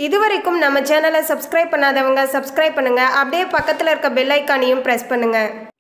இதுவரைக்கும் நம்ம சேனலை சப்ஸ்கிரைப் பண்ணாதவங்க சப்ஸ்கிரைப் பண்ணுங்க அப்படியே பக்கத்தில் இருக்க பெல் ஐக்கானையும் ப்ரெஸ் பண்ணுங்க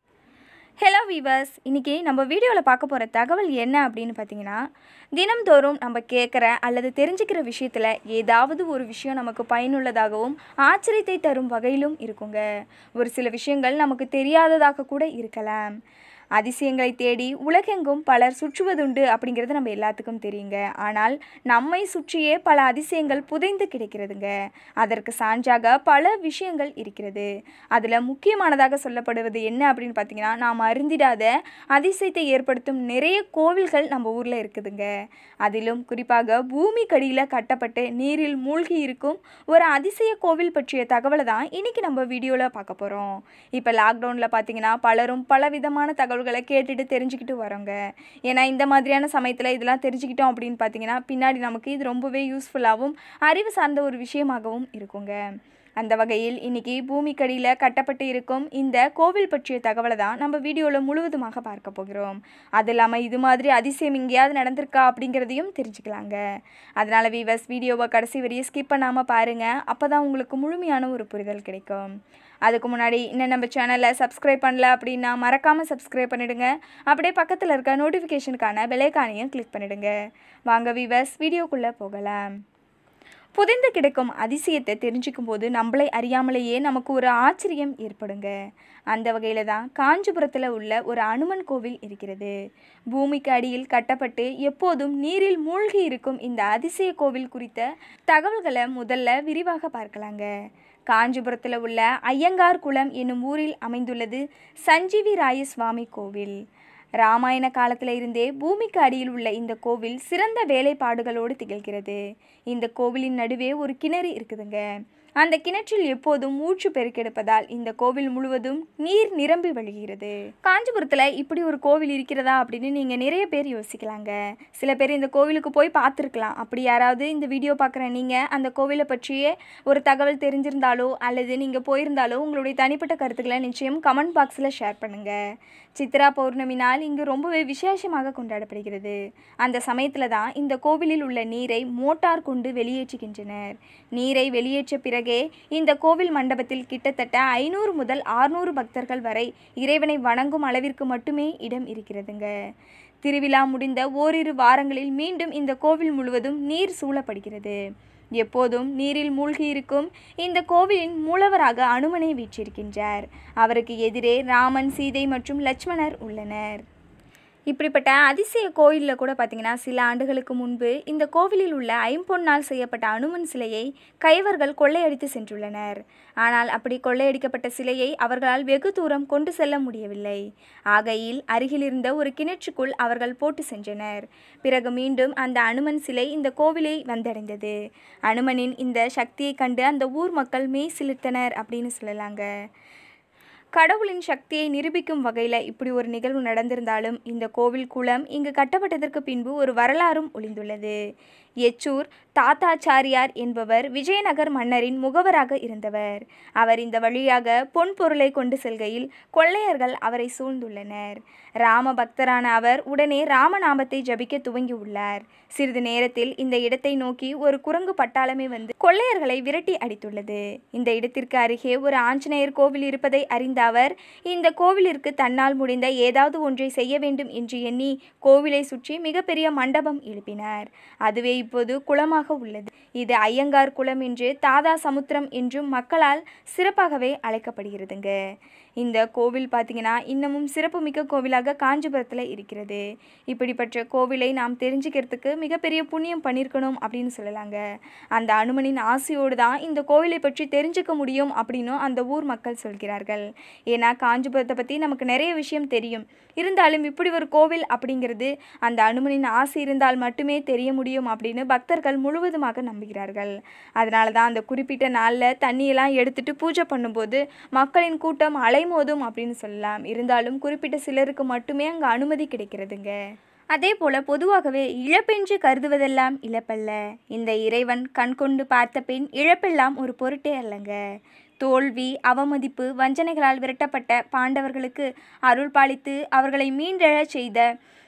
ஹலோ வீவர்ஸ் இன்றைக்கி நம்ம வீடியோவில் பார்க்க போகிற தகவல் என்ன அப்படின்னு பார்த்தீங்கன்னா தினம்தோறும் நம்ம கேட்குற அல்லது தெரிஞ்சுக்கிற விஷயத்தில் ஏதாவது ஒரு விஷயம் நமக்கு பயனுள்ளதாகவும் ஆச்சரியத்தை தரும் வகையிலும் இருக்குங்க ஒரு சில விஷயங்கள் நமக்கு தெரியாததாக கூட இருக்கலாம் அதிசயங்களை தேடி உலகெங்கும் பலர் சுற்றுவதுண்டு அப்படிங்கிறது நம்ம எல்லாத்துக்கும் தெரியுங்க ஆனால் நம்மை சுற்றியே பல அதிசயங்கள் புதைந்து கிடைக்கிறதுங்க அதற்கு சான்றாக பல விஷயங்கள் இருக்கிறது அதில் முக்கியமானதாக சொல்லப்படுவது என்ன அப்படின்னு பார்த்தீங்கன்னா நாம் அருந்திடாத அதிசயத்தை ஏற்படுத்தும் நிறைய கோவில்கள் நம்ம ஊரில் இருக்குதுங்க அதிலும் குறிப்பாக பூமி கடியில் கட்டப்பட்டு நீரில் மூழ்கி இருக்கும் ஒரு அதிசய கோவில் பற்றிய தகவலை தான் இன்றைக்கி நம்ம வீடியோவில் பார்க்க போகிறோம் இப்போ லாக்டவுனில் பார்த்தீங்கன்னா பலரும் பல விதமான தகவல்களை கேட்டுட்டு தெரிஞ்சுக்கிட்டு வரோங்க ஏன்னா இந்த மாதிரியான சமயத்தில் இதெல்லாம் தெரிஞ்சுக்கிட்டோம் அப்படின்னு பார்த்தீங்கன்னா பின்னாடி நமக்கு இது ரொம்பவே யூஸ்ஃபுல்லாகவும் அறிவு சார்ந்த ஒரு விஷயமாகவும் இருக்குங்க அந்த வகையில் இன்னைக்கு பூமிக்கடியில் கட்டப்பட்டு இருக்கும் இந்த கோவில் பற்றிய தகவலை தான் நம்ம வீடியோவில் முழுவதுமாக பார்க்க போகிறோம் அது இல்லாமல் இது மாதிரி அதிசயம் எங்கேயாவது நடந்திருக்கா அப்படிங்கிறதையும் தெரிஞ்சுக்கலாங்க அதனால் வீவர்ஸ் வீடியோவை கடைசி வரையும் ஸ்கிப் பண்ணாமல் பாருங்கள் அப்போ தான் உங்களுக்கு முழுமையான ஒரு புரிதல் கிடைக்கும் அதுக்கு முன்னாடி இன்னும் நம்ம சேனலை சப்ஸ்கிரைப் பண்ணல அப்படின்னா மறக்காமல் சப்ஸ்கிரைப் பண்ணிடுங்க அப்படியே பக்கத்தில் இருக்க நோட்டிஃபிகேஷனுக்கான பெலைக்கானையும் கிளிக் பண்ணிடுங்க வாங்க வீவர்ஸ் வீடியோக்குள்ளே போகலாம் புதைந்து கிடக்கும் அதிசயத்தை தெரிஞ்சுக்கும் போது நம்மளை அறியாமலேயே நமக்கு ஒரு ஆச்சரியம் ஏற்படுங்க அந்த வகையில் தான் காஞ்சிபுரத்தில் உள்ள ஒரு அனுமன் கோவில் இருக்கிறது பூமிக்கு அடியில் கட்டப்பட்டு எப்போதும் நீரில் மூழ்கி இருக்கும் இந்த அதிசய கோவில் குறித்த தகவல்களை முதல்ல விரிவாக பார்க்கலாங்க காஞ்சிபுரத்தில் உள்ள ஐயங்கார் குளம் என்னும் ஊரில் அமைந்துள்ளது சஞ்சீவி ராய சுவாமி கோவில் ராமாயண காலத்தில் இருந்தே பூமிக்கு அடியில் உள்ள இந்த கோவில் சிறந்த வேலைப்பாடுகளோடு திகழ்கிறது இந்த கோவிலின் நடுவே ஒரு கிணறு இருக்குதுங்க அந்த கிணற்றில் எப்போதும் ஊற்று பெருக்கெடுப்பதால் இந்த கோவில் முழுவதும் நீர் நிரம்பி வழிகிறது காஞ்சிபுரத்தில் இப்படி ஒரு கோவில் இருக்கிறதா அப்படின்னு நீங்கள் நிறைய பேர் யோசிக்கலாங்க சில பேர் இந்த கோவிலுக்கு போய் பார்த்துருக்கலாம் அப்படி யாராவது இந்த வீடியோ பார்க்குற நீங்கள் அந்த கோவிலை பற்றியே ஒரு தகவல் தெரிஞ்சிருந்தாலோ அல்லது நீங்கள் போயிருந்தாலோ உங்களுடைய தனிப்பட்ட கருத்துக்களை நிச்சயம் கமெண்ட் பாக்ஸில் ஷேர் பண்ணுங்கள் சித்ரா பௌர்ணமி நாள் இங்கு ரொம்பவே விசேஷமாக கொண்டாடப்படுகிறது அந்த சமயத்தில் தான் இந்த கோவிலில் உள்ள நீரை மோட்டார் கொண்டு வெளியேற்றுகின்றனர் நீரை வெளியேற்ற பிறகே இந்த கோவில் மண்டபத்தில் கிட்டத்தட்ட ஐநூறு முதல் ஆறுநூறு பக்தர்கள் வரை இறைவனை வணங்கும் அளவிற்கு மட்டுமே இடம் இருக்கிறதுங்க திருவிழா முடிந்த ஓரிரு வாரங்களில் மீண்டும் இந்த கோவில் முழுவதும் நீர் சூழப்படுகிறது எப்போதும் நீரில் மூழ்கியிருக்கும் இந்த கோவிலின் மூலவராக அனுமனை வீற்றிருக்கின்றார் அவருக்கு எதிரே ராமன் சீதை மற்றும் லட்சுமணர் உள்ளனர் இப்படிப்பட்ட அதிசய கோயிலில் கூட பார்த்திங்கன்னா சில ஆண்டுகளுக்கு முன்பு இந்த கோவிலில் உள்ள ஐம்பொன்னால் செய்யப்பட்ட அனுமன் சிலையை கைவர்கள் கொள்ளையடித்து சென்றுள்ளனர் ஆனால் அப்படி கொள்ளையடிக்கப்பட்ட சிலையை அவர்களால் வெகு தூரம் கொண்டு செல்ல முடியவில்லை ஆகையில் அருகிலிருந்த ஒரு கிணற்றுக்குள் அவர்கள் போட்டு சென்றனர் பிறகு மீண்டும் அந்த அனுமன் சிலை இந்த கோவிலை வந்தடைந்தது அனுமனின் இந்த சக்தியை கண்டு அந்த ஊர் மக்கள் மெய் சிலிர்த்தனர் அப்படின்னு சொல்லலாங்க கடவுளின் சக்தியை நிரூபிக்கும் வகையில் இப்படி ஒரு நிகழ்வு நடந்திருந்தாலும் இந்த கோவில் குளம் இங்கு கட்டப்பட்டதற்கு பின்பு ஒரு வரலாறும் ஒளிந்துள்ளது எச்சூர் தாத்தாச்சாரியார் என்பவர் விஜயநகர் மன்னரின் முகவராக இருந்தவர் அவர் இந்த வழியாக பொன் பொருளை கொண்டு செல்கையில் கொள்ளையர்கள் அவரை சூழ்ந்துள்ளனர் ராம பக்தரான அவர் உடனே ராமநாமத்தை ஜபிக்க துவங்கியுள்ளார் சிறிது நேரத்தில் இந்த இடத்தை நோக்கி ஒரு குரங்கு பட்டாளமே வந்து கொள்ளையர்களை விரட்டி அடித்துள்ளது இந்த இடத்திற்கு அருகே ஒரு ஆஞ்சநேயர் கோவில் இருப்பதை அறிந்த அவர் இந்த கோவிலிற்கு தன்னால் முடிந்த ஏதாவது ஒன்றை செய்ய வேண்டும் என்று எண்ணி கோவிலை சுற்றி மிகப்பெரிய மண்டபம் எழுப்பினார் அதுவே இப்போது குளமாக உள்ளது இது ஐயங்கார் குளம் என்று தாதா சமுத்திரம் என்றும் மக்களால் சிறப்பாகவே அழைக்கப்படுகிறதுங்க இந்த கோவில் பார்த்திங்கன்னா இன்னமும் சிறப்புமிக்க கோவிலாக காஞ்சிபுரத்தில் இருக்கிறது இப்படிப்பட்ட கோவிலை நாம் தெரிஞ்சுக்கிறதுக்கு மிகப்பெரிய புண்ணியம் பண்ணியிருக்கணும் அப்படின்னு சொல்லலாங்க அந்த அனுமனின் ஆசையோடு தான் இந்த கோவிலை பற்றி தெரிஞ்சுக்க முடியும் அப்படின்னும் அந்த ஊர் மக்கள் சொல்கிறார்கள் ஏன்னா காஞ்சிபுரத்தை பற்றி நமக்கு நிறைய விஷயம் தெரியும் இருந்தாலும் இப்படி ஒரு கோவில் அப்படிங்கிறது அந்த அனுமனின் ஆசை இருந்தால் மட்டுமே தெரிய முடியும் அப்படின்னு பக்தர்கள் முழுவதுமாக நம்புகிறார்கள் அதனால தான் அந்த குறிப்பிட்ட நாளில் தண்ணியெல்லாம் எடுத்துட்டு பூஜை பண்ணும்போது மக்களின் கூட்டம் அலைமோதும் அப்படின்னு சொல்லலாம் இருந்தாலும் குறிப்பிட்ட சிலருக்கு மட்டுமே அங்கே அனுமதி கிடைக்கிறதுங்க அதே போல பொதுவாகவே இழப்பென்று கருதுவதெல்லாம் இழப்பல்ல இந்த இறைவன் கண்கொண்டு பார்த்த பின் இழப்பெல்லாம் ஒரு பொருட்டே அல்லங்க தோல்வி அவமதிப்பு வஞ்சனைகளால் விரட்டப்பட்ட பாண்டவர்களுக்கு அருள் பாலித்து அவர்களை மீண்டெழச் செய்த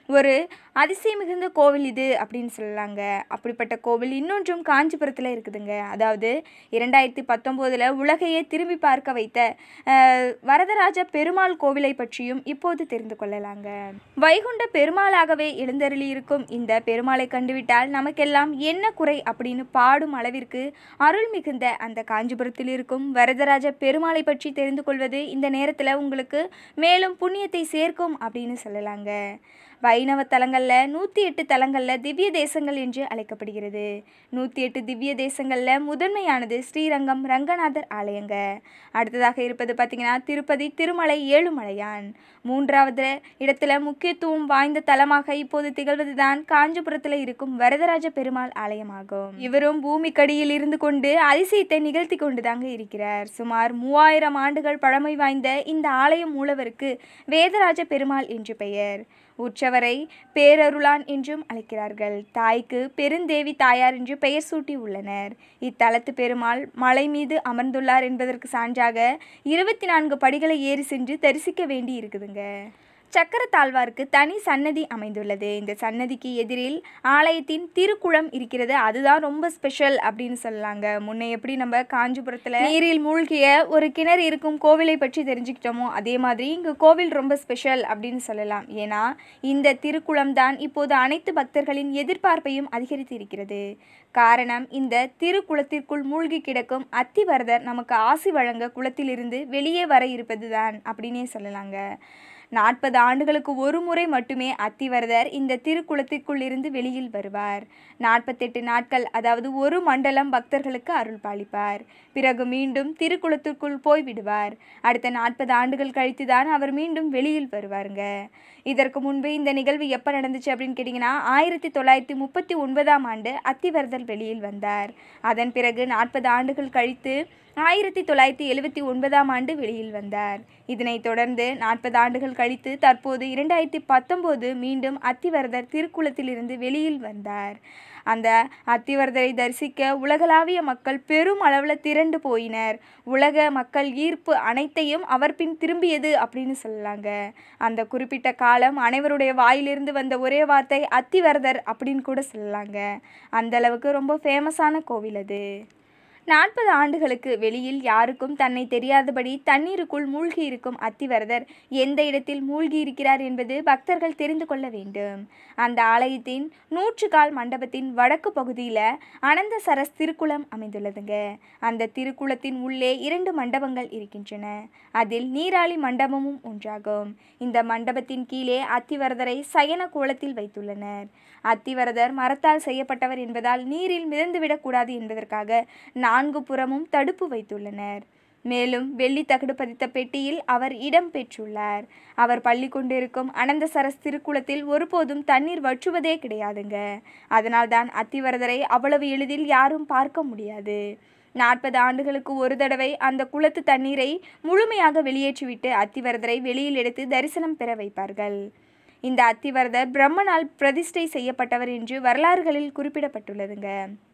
ஒரு அதிசயம் மிகுந்த கோவில் இது அப்படின்னு சொல்லலாங்க அப்படிப்பட்ட கோவில் இன்னொன்றும் காஞ்சிபுரத்தில் இருக்குதுங்க அதாவது இரண்டாயிரத்தி பத்தொம்போதில் உலகையே திரும்பி பார்க்க வைத்த அஹ், வரதராஜ பெருமாள் கோவிலை பற்றியும் இப்போது தெரிந்து கொள்ளலாங்க வைகுண்ட பெருமாளாகவே எழுந்தருளி இருக்கும் இந்த பெருமாளை கண்டுவிட்டால் நமக்கெல்லாம் என்ன குறை அப்படின்னு பாடும் அளவிற்கு அருள் மிகுந்த அந்த காஞ்சிபுரத்தில் இருக்கும் வரதராஜ பெருமாளை பற்றி தெரிந்து கொள்வது இந்த நேரத்தில் உங்களுக்கு மேலும் புண்ணியத்தை சேர்க்கும் அப்படின்னு சொல்லலாங்க வைணவ தலங்களில் நூற்றி எட்டு தலங்களில் திவ்ய தேசங்கள் என்று அழைக்கப்படுகிறது நூற்றி எட்டு திவ்ய தேசங்களில் முதன்மையானது ஸ்ரீரங்கம் ரங்கநாதர் ஆலயங்க அடுத்ததாக இருப்பது பார்த்திங்கன்னா திருப்பதி திருமலை ஏழுமலையான் மூன்றாவது இடத்துல முக்கியத்துவம் வாய்ந்த தலமாக இப்போது திகழ்வது தான் காஞ்சிபுரத்தில் இருக்கும் வரதராஜ பெருமாள் ஆலயமாகும் இவரும் பூமிக்கடியில் இருந்து கொண்டு அதிசயத்தை நிகழ்த்தி கொண்டு தாங்க இருக்கிறார் சுமார் மூவாயிரம் ஆண்டுகள் பழமை வாய்ந்த இந்த ஆலயம் மூலவருக்கு வேதராஜ பெருமாள் என்று பெயர் உற்சவரை பேரருளான் என்றும் அழைக்கிறார்கள் தாய்க்கு பெருந்தேவி தாயார் என்று பெயர் சூட்டி உள்ளனர் இத்தலத்து பெருமாள் மலை மீது அமர்ந்துள்ளார் என்பதற்கு சான்றாக இருபத்தி நான்கு படிகளை ஏறி சென்று தரிசிக்க வேண்டி இருக்குதுங்க சக்கரத்தாழ்வாருக்கு தனி சன்னதி அமைந்துள்ளது இந்த சன்னதிக்கு எதிரில் ஆலயத்தின் திருக்குளம் இருக்கிறது அதுதான் ரொம்ப ஸ்பெஷல் அப்படின்னு சொல்லலாங்க முன்ன எப்படி நம்ம காஞ்சிபுரத்தில் நீரில் மூழ்கிய ஒரு கிணறு இருக்கும் கோவிலை பற்றி தெரிஞ்சுக்கிட்டோமோ அதே மாதிரி இங்கு கோவில் ரொம்ப ஸ்பெஷல் அப்படின்னு சொல்லலாம் ஏன்னா இந்த திருக்குளம் தான் இப்போது அனைத்து பக்தர்களின் எதிர்பார்ப்பையும் அதிகரித்து இருக்கிறது காரணம் இந்த திருக்குளத்திற்குள் மூழ்கி கிடக்கும் அத்திவரதர் நமக்கு ஆசி வழங்க குளத்திலிருந்து வெளியே வர இருப்பதுதான் அப்படின்னே சொல்லலாங்க நாற்பது ஆண்டுகளுக்கு ஒரு முறை மட்டுமே அத்திவரதர் இந்த திருக்குளத்திற்குள் இருந்து வெளியில் வருவார் நாற்பத்தெட்டு நாட்கள் அதாவது ஒரு மண்டலம் பக்தர்களுக்கு அருள் பாலிப்பார் பிறகு மீண்டும் திருக்குளத்திற்குள் போய் விடுவார் அடுத்த நாற்பது ஆண்டுகள் கழித்து தான் அவர் மீண்டும் வெளியில் வருவாருங்க இதற்கு முன்பு இந்த நிகழ்வு எப்போ நடந்துச்சு அப்படின்னு கேட்டிங்கன்னா ஆயிரத்தி தொள்ளாயிரத்தி முப்பத்தி ஒன்பதாம் ஆண்டு அத்திவரதர் வெளியில் வந்தார் அதன் பிறகு நாற்பது ஆண்டுகள் கழித்து ஆயிரத்தி தொள்ளாயிரத்தி எழுவத்தி ஒன்பதாம் ஆண்டு வெளியில் வந்தார் இதனைத் தொடர்ந்து நாற்பது ஆண்டுகள் கழித்து தற்போது இரண்டாயிரத்தி பத்தொம்போது மீண்டும் அத்திவரதர் திருக்குளத்திலிருந்து வெளியில் வந்தார் அந்த அத்திவரதரை தரிசிக்க உலகளாவிய மக்கள் பெரும் அளவில் திரண்டு போயினர் உலக மக்கள் ஈர்ப்பு அனைத்தையும் அவர் பின் திரும்பியது அப்படின்னு சொல்லலாங்க அந்த குறிப்பிட்ட காலம் அனைவருடைய வாயிலிருந்து வந்த ஒரே வார்த்தை அத்திவரதர் அப்படின்னு கூட சொல்லலாங்க அந்த அளவுக்கு ரொம்ப ஃபேமஸான கோவில் அது நாற்பது ஆண்டுகளுக்கு வெளியில் யாருக்கும் தன்னை தெரியாதபடி தண்ணீருக்குள் மூழ்கி இருக்கும் அத்திவரதர் எந்த இடத்தில் மூழ்கி இருக்கிறார் என்பது பக்தர்கள் தெரிந்து கொள்ள வேண்டும் அந்த ஆலயத்தின் நூற்றுக்கால் மண்டபத்தின் வடக்கு பகுதியில் அனந்த சரஸ் திருக்குளம் அமைந்துள்ளதுங்க அந்த திருக்குளத்தின் உள்ளே இரண்டு மண்டபங்கள் இருக்கின்றன அதில் நீராளி மண்டபமும் ஒன்றாகும் இந்த மண்டபத்தின் கீழே அத்திவரதரை சயன கோலத்தில் வைத்துள்ளனர் அத்திவரதர் மரத்தால் செய்யப்பட்டவர் என்பதால் நீரில் மிதந்துவிடக்கூடாது என்பதற்காக நான்கு புறமும் தடுப்பு வைத்துள்ளனர் மேலும் வெள்ளி தகடு பதித்த பெட்டியில் அவர் இடம் பெற்றுள்ளார் அவர் பள்ளி கொண்டிருக்கும் அனந்த சரஸ் திருக்குளத்தில் ஒருபோதும் தண்ணீர் வற்றுவதே கிடையாதுங்க அதனால்தான் அத்திவரதரை அவ்வளவு எளிதில் யாரும் பார்க்க முடியாது நாற்பது ஆண்டுகளுக்கு ஒரு தடவை அந்த குளத்து தண்ணீரை முழுமையாக வெளியேற்றிவிட்டு அத்திவரதரை வெளியில் எடுத்து தரிசனம் பெற வைப்பார்கள் இந்த அத்திவரதர் பிரம்மனால் பிரதிஷ்டை செய்யப்பட்டவர் என்று வரலாறுகளில் குறிப்பிடப்பட்டுள்ளதுங்க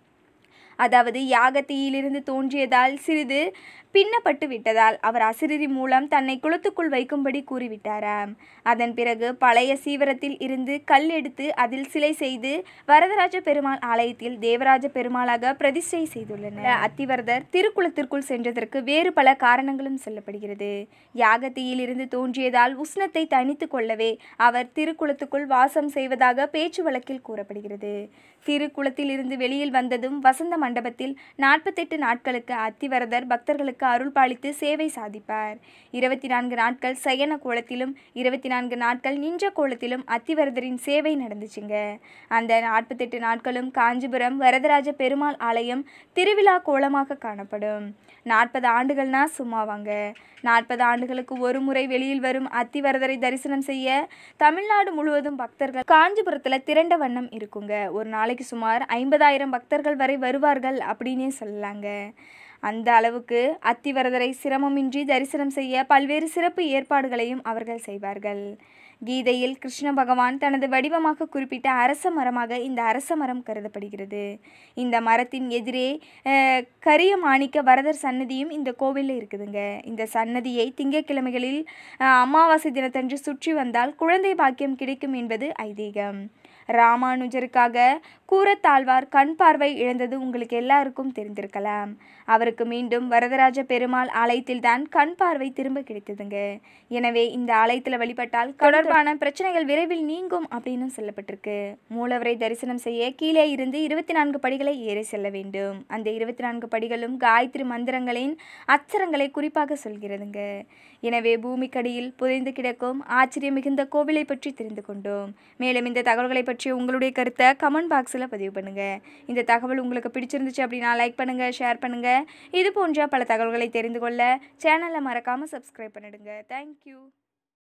அதாவது யாகத்தீயிலிருந்து தோன்றியதால் சிறிது பின்னப்பட்டு விட்டதால் அவர் அசிரிரி மூலம் தன்னை குளத்துக்குள் வைக்கும்படி கூறிவிட்டாராம் அதன் பிறகு பழைய சீவரத்தில் இருந்து கல் எடுத்து அதில் சிலை செய்து வரதராஜ பெருமாள் ஆலயத்தில் தேவராஜ பெருமாளாக பிரதிஷ்டை செய்துள்ளனர் அத்திவரதர் திருக்குளத்திற்குள் சென்றதற்கு வேறு பல காரணங்களும் சொல்லப்படுகிறது யாகத்தீயில் இருந்து தோன்றியதால் உஷ்ணத்தை தணித்து கொள்ளவே அவர் திருக்குளத்துக்குள் வாசம் செய்வதாக பேச்சு வழக்கில் கூறப்படுகிறது திருக்குளத்தில் இருந்து வெளியில் வந்ததும் வசந்த மண்டபத்தில் நாற்பத்தெட்டு நாட்களுக்கு அத்திவரதர் பக்தர்களுக்கு அருள் பாலித்து சேவை சாதிப்பார் இருபத்தி நான்கு நாட்கள் சயன கோலத்திலும் இருபத்தி நான்கு நாட்கள் நின்ற கோலத்திலும் அத்திவரதரின் சேவை நடந்துச்சுங்க அந்த நாற்பத்தெட்டு நாட்களும் காஞ்சிபுரம் வரதராஜ பெருமாள் ஆலயம் திருவிழா கோலமாக காணப்படும் நாற்பது ஆண்டுகள்னா சும்மாவாங்க நாற்பது ஆண்டுகளுக்கு ஒரு முறை வெளியில் வரும் அத்திவரதரை தரிசனம் செய்ய தமிழ்நாடு முழுவதும் பக்தர்கள் காஞ்சிபுரத்தில் திரண்ட வண்ணம் இருக்குங்க ஒரு நாளைக்கு சுமார் ஐம்பதாயிரம் பக்தர்கள் வரை வருவார்கள் அப்படின்னே சொல்லலாங்க அந்த அளவுக்கு அத்திவரதரை சிரமமின்றி தரிசனம் செய்ய பல்வேறு சிறப்பு ஏற்பாடுகளையும் அவர்கள் செய்வார்கள் கீதையில் கிருஷ்ண பகவான் தனது வடிவமாக குறிப்பிட்ட அரச மரமாக இந்த அரச மரம் கருதப்படுகிறது இந்த மரத்தின் எதிரே அஹ், கரிய மாணிக்க வரதர் சன்னதியும் இந்த கோவிலில் இருக்குதுங்க இந்த சன்னதியை திங்கட்கிழமைகளில் அஹ், அமாவாசை தினத்தன்று சுற்றி வந்தால் குழந்தை பாக்கியம் கிடைக்கும் என்பது ஐதீகம் ராமானுஜருக்காக கூரத்தாழ்வார் கண் பார்வை இழந்தது உங்களுக்கு எல்லாருக்கும் தெரிந்திருக்கலாம் அவருக்கு மீண்டும் வரதராஜ பெருமாள் ஆலயத்தில்தான் கண் பார்வை திரும்ப கிடைத்ததுங்க எனவே இந்த ஆலயத்தில் வழிபட்டால் தொடர்பான பிரச்சனைகள் விரைவில் நீங்கும் அப்படின்னு சொல்லப்பட்டிருக்கு மூலவரை தரிசனம் செய்ய கீழே இருந்து இருபத்தி நான்கு படிகளை ஏறி செல்ல வேண்டும் அந்த இருபத்தி நான்கு படிகளும் காயத்ரி மந்திரங்களின் அச்சரங்களை குறிப்பாக சொல்கிறதுங்க எனவே பூமிக்கடியில் புதைந்து கிடக்கும் ஆச்சரியம் மிகுந்த கோவிலை பற்றி தெரிந்து கொண்டோம் மேலும் இந்த தகவல்களை பற்றி உங்களுடைய கருத்தை கமெண்ட் பாக்ஸில் பதிவு பண்ணுங்க இந்த தகவல் உங்களுக்கு பிடிச்சிருந்துச்சு அப்படின்னா லைக் பண்ணுங்க ஷேர் பண்ணுங்க இது போன்ற பல தகவல்களை தெரிந்து கொள்ள சேனலை மறக்காம சப்ஸ்கிரைப் பண்ணிடுங்க தேங்க்யூ